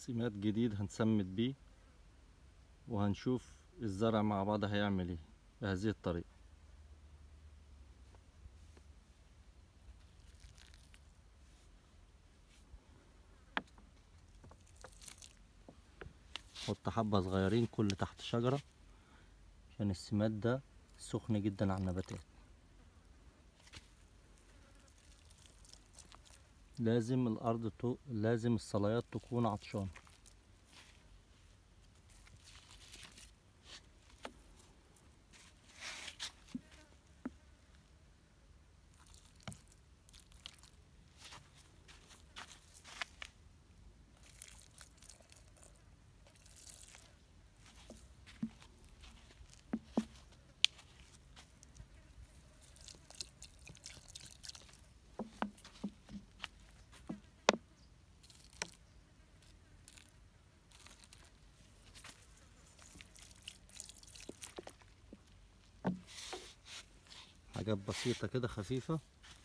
سماد جديد هنسمد بيه وهنشوف الزرع مع بعض هيعمل ايه بهذه الطريقة حط حبة صغيرين كل تحت شجرة عشان السماد ده سخن جدا على النباتات لازم الأرض تو... لازم الصلايات تكون عطشانة حاجات بسيطة كده خفيفة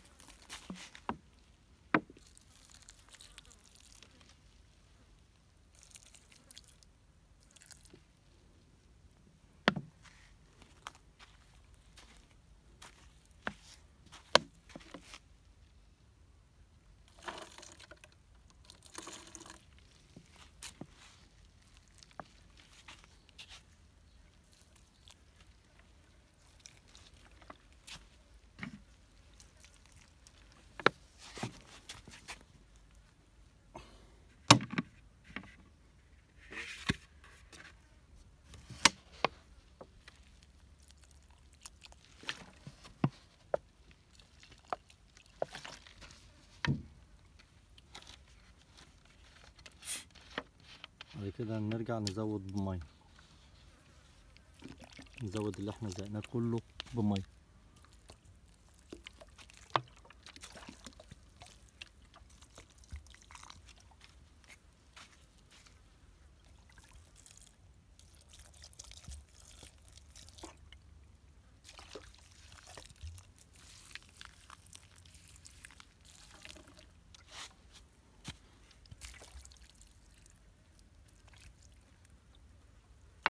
بعد كده نرجع نزود بمية نزود اللي احنا زقناه كله بمية